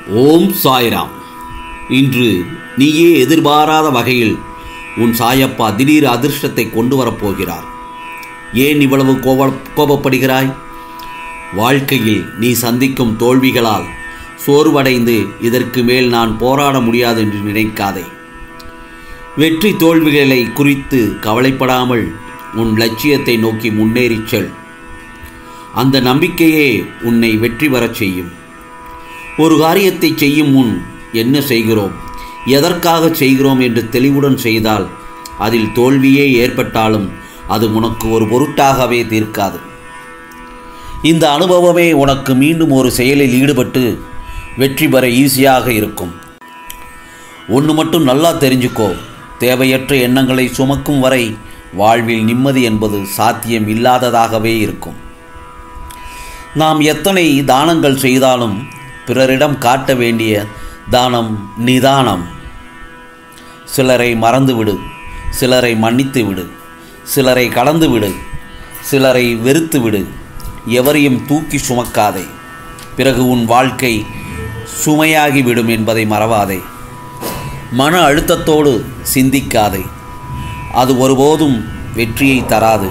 ஓம் சாய்ராம் இன்று நீயே எதிர்பாராத வகையில் உன் சாயப்பா திடீர் அதிர்ஷ்டத்தை கொண்டு வரப்போகிறார் ஏன் இவ்வளவு கோப கோபப்படுகிறாய் வாழ்க்கையில் நீ சந்திக்கும் தோல்விகளால் சோர்வடைந்து இதற்கு மேல் நான் போராட முடியாது என்று நினைக்காதே வெற்றி தோல்விகளை குறித்து கவலைப்படாமல் உன் லட்சியத்தை நோக்கி முன்னேறிச் செல் அந்த நம்பிக்கையே உன்னை வெற்றி பெறச் செய்யும் ஒரு காரியத்தை செய்யும் முன் என்ன செய்கிறோம் எதற்காக செய்கிறோம் என்று தெளிவுடன் செய்தால் அதில் தோல்வியே ஏற்பட்டாலும் அது உனக்கு ஒரு பொருட்டாகவே தீர்க்காது இந்த அனுபவமே உனக்கு மீண்டும் ஒரு செயலில் ஈடுபட்டு வெற்றி பெற ஈஸியாக இருக்கும் ஒன்று மட்டும் நல்லா தெரிஞ்சுக்கோ தேவையற்ற எண்ணங்களை சுமக்கும் வரை வாழ்வில் நிம்மதி என்பது சாத்தியம் இல்லாததாகவே இருக்கும் நாம் எத்தனை தானங்கள் செய்தாலும் பிறரிடம் காட்ட வேண்டிய தானம் நிதானம் சிலரை மறந்துவிடு சிலரை மன்னித்து விடு சிலரை கடந்து விடு சிலரை வெறுத்து விடு எவரையும் தூக்கி சுமக்காதே பிறகு உன் வாழ்க்கை சுமையாகிவிடும் என்பதை மறவாதே மன அழுத்தத்தோடு சிந்திக்காதே அது ஒருபோதும் வெற்றியை தராது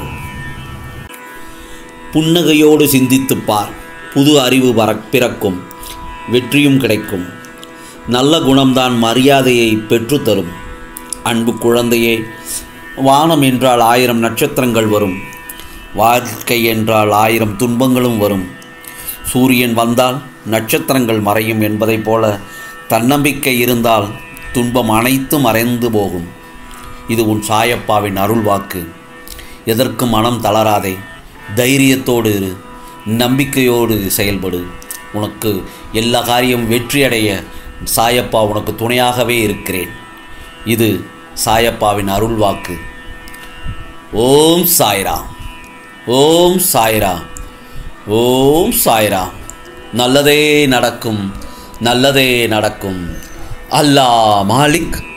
புன்னகையோடு சிந்தித்துப் பார் புது அறிவு வர பிறக்கும் வெற்றியும் கிடைக்கும் நல்ல குணம்தான் மரியாதையை பெற்றுத்தரும் அன்பு குழந்தையே வானம் என்றால் ஆயிரம் நட்சத்திரங்கள் வரும் வாழ்க்கை என்றால் ஆயிரம் துன்பங்களும் வரும் சூரியன் வந்தால் நட்சத்திரங்கள் மறையும் என்பதைப் போல தன்னம்பிக்கை இருந்தால் துன்பம் அனைத்தும் மறைந்து போகும் இது உன் சாயப்பாவின் அருள் வாக்கு எதற்கும் மனம் தளராதே தைரியத்தோடு இரு நம்பிக்கையோடு செயல்படு உனக்கு எல்லா காரியம் வெற்றியடைய சாயப்பா உனக்கு துணையாகவே இருக்கிறேன் இது சாயப்பாவின் அருள் வாக்கு ஓம் சாய்ராம் ஓம் சாய்ராம் ஓம் சாய்ராம் நல்லதே நடக்கும் நல்லதே நடக்கும் அல்லாஹ் மாலிக்